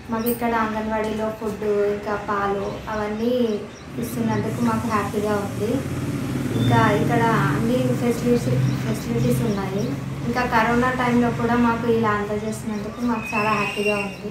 మాకు ఇక్కడ అంగన్వాడీలో ఫుడ్ ఇంకా పాలు అవన్నీ ఇస్తున్నందుకు మాకు హ్యాపీగా ఉంది ఇంకా ఇక్కడ అన్ని ఫెసిలిటీస్ ఫెసిలిటీస్ ఉన్నాయి ఇంకా కరోనా టైంలో కూడా మాకు ఇలా అందజేసినందుకు మాకు చాలా హ్యాపీగా ఉంది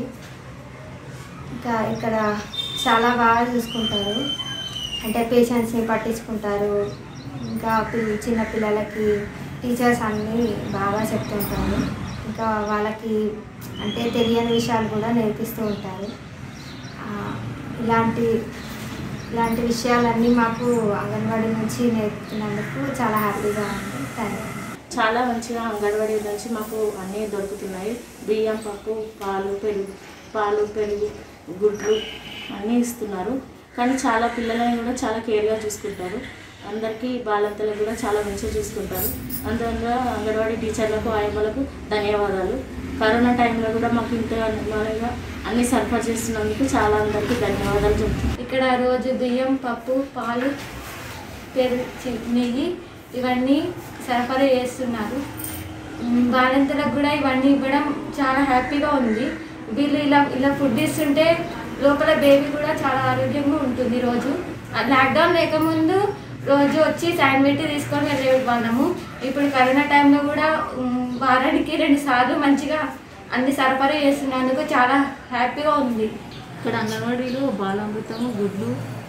ఇంకా ఇక్కడ చాలా బాగా చూసుకుంటారు అంటే పేషెంట్స్ని పట్టించుకుంటారు ఇంకా పిల్ల చిన్న పిల్లలకి టీచర్స్ అన్నీ బాగా చెప్తుంటారు ఇంకా వాళ్ళకి అంటే తెలియని విషయాలు కూడా నేర్పిస్తూ ఉంటారు ఆ, ఇలాంటి ఇలాంటి విషయాలన్నీ మాకు అంగన్వాడీ నుంచి నేర్పుతున్నందుకు చాలా హ్యాపీగా ఉంది థ్యాంక్ యూ చాలా మంచిగా అంగన్వాడీ నుంచి మాకు అన్నీ దొరుకుతున్నాయి బియ్యం పప్పు పాలు పెరుగు పాలు పెరుగు గుడ్లు అన్నీ ఇస్తున్నారు కానీ చాలా పిల్లలని కూడా చాలా కేర్గా చూసుకుంటారు అందరికీ బాలంతలకు కూడా చాలా మంచిగా చూసుకుంటారు అందువల్ల అంగన్వాడీ టీచర్లకు ఆయమ్మలకు ధన్యవాదాలు కరోనా టైంలో కూడా మాకు ఇంత అనుమానంగా అన్నీ సరఫరా చేస్తున్నందుకు చాలా అందరికీ ధన్యవాదాలు చెప్తున్నాను ఇక్కడ రోజు బియ్యం పప్పు పాలు పెరుగు చి- నెయ్యి ఇవన్నీ సరఫరా చేస్తున్నారు మ్, బాలింతలకు కూడా ఇవన్నీ ఇవ్వడం చాలా హ్యాపీగా ఉంది వీళ్ళు ఇలా ఇలా ఫుడ్ ఇస్తుంటే లోపల బేబీ కూడా చాలా ఆరోగ్యంగా ఉంటుంది రోజు ఆ లాక్డౌన్ లేకముందు రోజు వచ్చి శాండ్విచ్ తీసుకొని వెళ్ళే వాళ్ళము ఇప్పుడు కరోనా టైంలో కూడా మ్, వారానికి రెండు సార్లు మంచిగా అన్ని సరఫరా చేస్తున్నందుకు చాలా హ్యాపీగా ఉంది ఇక్కడ అంగన్వాడీలో బాలామృతము గుడ్లు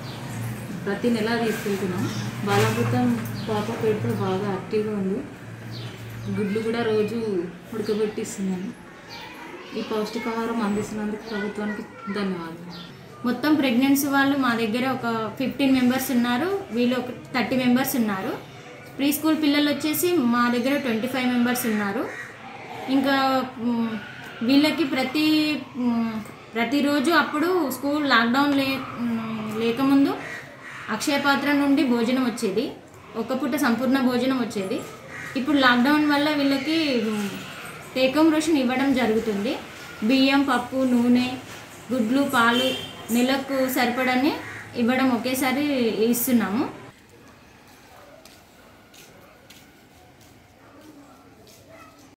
ప్రతి నెల తీసుకెళ్తున్నాం బాలామృతం పాప పెడితే బాగా యాక్టివ్గా ఉంది గుడ్లు కూడా రోజు ఉడకబెట్టిస్తున్నాను ఈ పౌష్టికాహారం అందిస్తున్నందుకు ప్రభుత్వానికి ధన్యవాదాలు మొత్తం ప్రెగ్నెన్సీ వాళ్ళు మా దగ్గర ఒక ఫిఫ్టీన్ మెంబర్స్ ఉన్నారు వీళ్ళు ఒక థర్టీ మెంబర్స్ ఉన్నారు ప్రీ స్కూల్ పిల్లలు వచ్చేసి మా దగ్గర ట్వంటీ ఫైవ్ మెంబర్స్ ఉన్నారు ఇంకా మ్, వీళ్ళకి ప్రతి మ్, ప్రతిరోజు అప్పుడు స్కూల్ లాక్డౌన్ లే మ్, లేకముందు అక్షయ పాత్ర నుండి భోజనం వచ్చేది ఒక పూట సంపూర్ణ భోజనం వచ్చేది ఇప్పుడు లాక్డౌన్ వల్ల వీళ్ళకి మ్, టేకం రోషన్ ఇవ్వడం జరుగుతుంది బియ్యం పప్పు నూనె గుడ్లు పాలు నెలకు సరిపడని ఇవ్వడం ఒకేసారి ఇస్తున్నాము